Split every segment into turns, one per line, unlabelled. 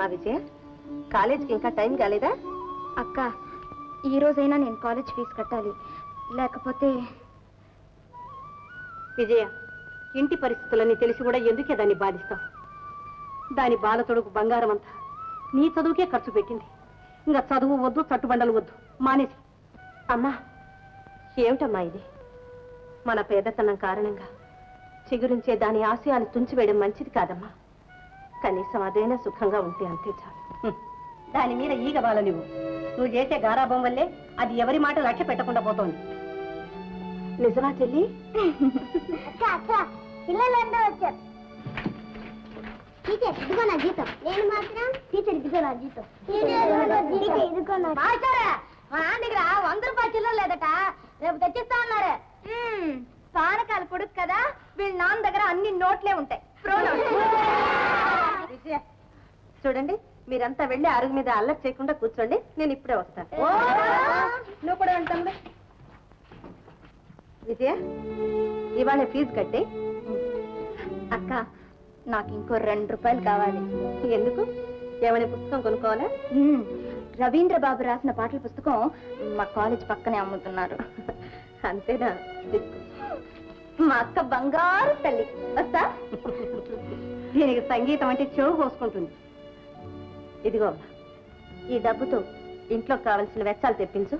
ఏమిటమ్మా విజయ కాలేజీకి ఇంకా టైం కాలేదా
అక్క ఈ రోజైనా నేను కాలేజ్ ఫీజు కట్టాలి లేకపోతే
విజయ ఇంటి పరిస్థితులన్నీ తెలిసి కూడా ఎందుకే దాన్ని బాధిస్తావు దాని బాల తొడుగు బంగారం అంతా నీ చదువుకే ఖర్చు పెట్టింది ఇంకా చదువు వద్దు చట్టుబండలు వద్దు మానేసి అమ్మా ఏమిటమ్మా ఇది మన పేదతనం కారణంగా చిగురించే దాని ఆశయాలు తుంచివేయడం మంచిది కాదమ్మా కనీసం అదైనా సుఖంగా ఉంటే అంతే చాలు హ్మ్. దాని మీద ఈగ బాల నువ్వు నువ్వు చేసే గారాభం వల్లే అది ఎవరి మాట లక్ష్య పెట్టకుండా పోతోంది నిజమా చెల్లి
అక్క అక్క పిల్లలందరూ వచ్చారు టీచర్ ఇదిగో నా జీతం నేను మాత్రం టీచర్ ఇదిగో నా జీతం టీచర్ ఇదిగో నా మాస్టారా మా నాన్న దగ్గర వంద రూపాయలు చిల్లర లేదట రేపు తెచ్చిస్తా ఉన్నారు పానకాల కొడుకు కదా వీళ్ళ నాన్న దగ్గర అన్ని నోట్లే ఉంటాయి
విజయ చూడండి మీరంతా వెళ్ళి అరుగు మీద అల్లరి చేయకుండా కూర్చోండి నేను ఇప్పుడే వస్తాను నువ్వు కూడా వెళ్తాను విజయ ఇవాళ ఫీజు కట్టి
అక్క నాకు ఇంకో రెండు రూపాయలు కావాలి
ఎందుకు ఏమైనా పుస్తకం కొనుక్కోవాలా
మ్మ్. రవీంద్ర బాబు రాసిన పాటల పుస్తకం మా కాలేజ్ పక్కనే అమ్ముతున్నారు
అంతేనా తీసుకో.
మా అక్క బంగారు తల్లి వస్తా
దీనికి సంగీతం అంటే చెవు కోసుకుంటుంది ఇదిగో ఈ డబ్బుతో ఇంట్లో కావలసిన వెచ్చాలు తెప్పించు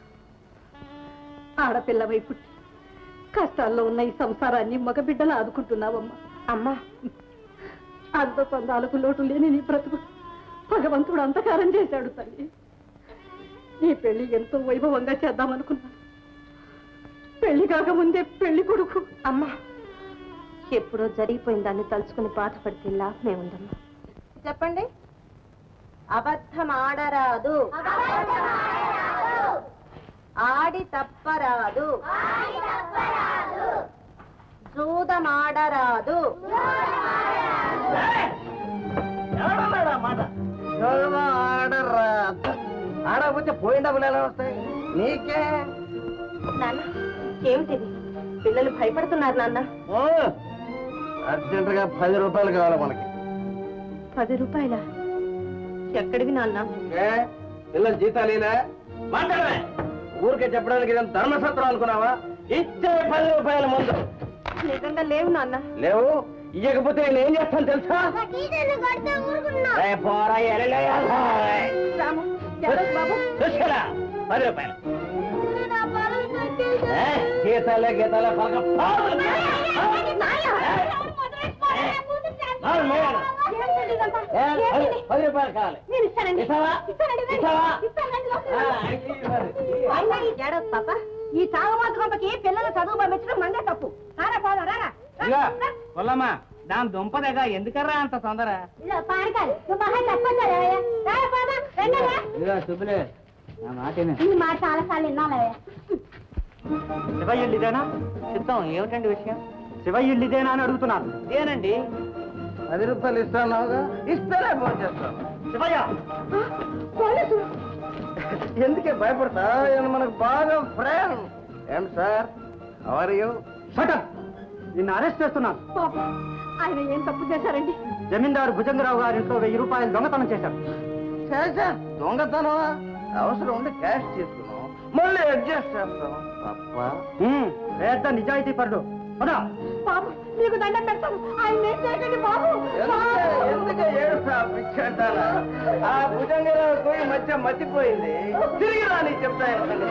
ఆడపిల్ల వైపు కష్టాల్లో ఉన్న ఈ సంసారాన్ని మగబిడ్డలు ఆదుకుంటున్నావమ్మా అమ్మా అంత పొందాలకు లోటు లేని నీ బ్రతుకు భగవంతుడు అంతకారం చేశాడు తల్లి నీ పెళ్లి ఎంతో వైభవంగా చేద్దామనుకున్నాను పెళ్లి కాకముందే పెళ్లి కొడుకు అమ్మా ఎప్పుడో జరిగిపోయిన దాన్ని తలుచుకుని బాధపడితే లాభమే ఉందమ్మా చెప్పండి అబద్ధం ఆడరాదు ఆడి తప్పరాదు జూదమాడరాదు
ఆడకపోతే పోయిన డబ్బులు ఎలా వస్తాయి నీకే
నాన్న ఏమిటిది పిల్లలు భయపడుతున్నారు నాన్న
అర్జెంట్ గా పది రూపాయలు కావాలి మనకి
పది రూపాయల ఎక్కడివి నాన్న
ఏ పిల్లలు జీతాలేనా మాట్లాడమే ఊరికే చెప్పడానికి ఇదంతా ధర్మసత్రం అనుకున్నావా ఇచ్చే పది రూపాయల ముందు
నిజంగా లేవు నాన్న
లేవు ఇవ్వకపోతే నేను ఏం చేస్తాను తెలుసా
టీచర్ని కొడితే ఊరుకున్నా
రే పోరా, ఎలలేయా, పోయ్.
రాము ఎవరు బాబు
చూసుకోరా, పది రూపాయలు
నా పరువు
ఏ, గీతాలే గీతాలే పలక పాడు. నాలుగు మూడు. ఏ, పది- పది రూపాయలు కావాలి
నేను ఇస్తానండి
ఇస్తావా?
ఇస్తానండి
ఇస్తావా?
ఇస్తానండి
ఆ, ఇది మరి.
అయినా ఈ ఏడాది పాప ఈ తాగమాత్రంపకి పిల్లలు చదువు పంపించడం మందే తప్పు రారా పోదా రారా
ఇదిగో కొల్లమ్మా దాని దుంపదగా ఎందుకర్రా అంత తొందర
పాడకాలి నువ్వు బాగా చెప్పొచ్చారా రారా బాబా రెండరా
ఇదిగో సుబ్బులే నా మాటనే
ఈ మాట చాలా సార్లు విన్నాలయ్యా
శివయ్యుళ్ళు ఇదేనా సిద్ధం ఏమిటండి విషయం శివయ్యుళ్ళు ఇదేనా అని అడుగుతున్నాను ఇదేనండి
పది రూపాయలు ఇస్తాను ఇస్తేనే ఫోన్ చేస్తాను
శివయ్య
ఎందుకే భయపడతా ఈయన మనకు బాగా ఫ్రెండ్ ఏం సార్ అవర్ యూ
షటప్ నిన్ను అరెస్ట్ చేస్తున్నాను
పాప ఆయన ఏం తప్పు చేశారండి
జమీందారు భుజంగరావు గారి ఇంట్లో వెయ్యి రూపాయలు దొంగతనం చేశారు
చేసా దొంగతనమా అవసరం ఉంటే క్యాష్ తీసుకున్నాం మళ్ళీ అడ్జస్ట్ చేస్తాం తప్ప
ఉమ్, పెద్ద నిజాయితీ పరుడు పదా
బాబు మీకు దండం పెడతాను ఆయన ఏం చేయకండి బాబు
ఎందుకే ఎందుకే ఏడుస్తా పిచ్చంటారా ఆ భుజంగరావు పోయి మధ్య మర్చిపోయింది తిరిగి రాని చెప్తా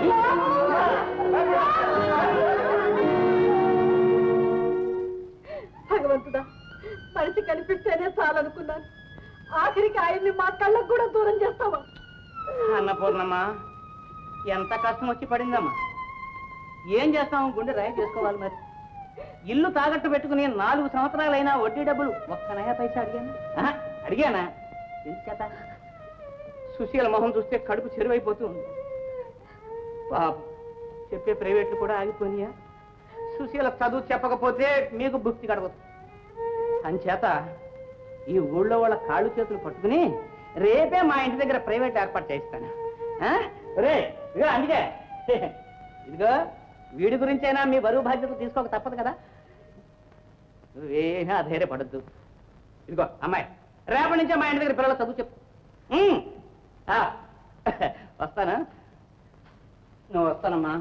భగవంతుడా మనిషి కనిపిస్తేనే చాలనుకున్నాను ఆఖరికి ఆయన్ని మా కళ్ళకు కూడా దూరం చేస్తావా
అన్నపూర్ణమ్మ ఎంత కష్టం వచ్చి పడిందమ్మా ఏం చేస్తాము గుండె రాయి చేసుకోవాలి మరి ఇల్లు తాకట్టు పెట్టుకుని నాలుగు సంవత్సరాలైనా వడ్డీ డబ్బులు ఒక్క నయా పైసా అడిగాను ఆహా, అడిగానా ఎందుచేత సుశీల మొహం చూస్తే కడుపు చెరువైపోతూ ఉంది పాప చెప్పే ప్రైవేట్లు కూడా ఆగిపోయినాయా సుశీల చదువు చెప్పకపోతే మీకు భుక్తి గడవదు అంచేత ఈ ఊళ్ళో వాళ్ళ కాళ్ళు చేతులు పట్టుకుని రేపే మా ఇంటి దగ్గర ప్రైవేట్ ఏర్పాటు చేయిస్తాను ఆ? రే ఇదిగో అందుకే ఇదిగో వీడి గురించైనా మీ బరువు బాధ్యతలు తీసుకోక తప్పదు కదా నువ్వేమీ అధైర్యపడద్దు ఇదిగో అమ్మాయి రేపటి నుంచే మా ఇంటి దగ్గర పిల్లలు చదువు చెప్పు ఉమ్. ఆ, వస్తానా నువ్వు వస్తానమ్మా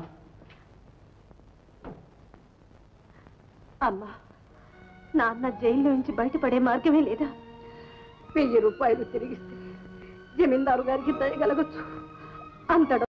అమ్మా నాన్న జైల్లో నుంచి బయటపడే మార్గమే లేదా వెయ్యి రూపాయలు తిరిగిస్తే జమీందారు గారికి దయగలగచ్చు అంత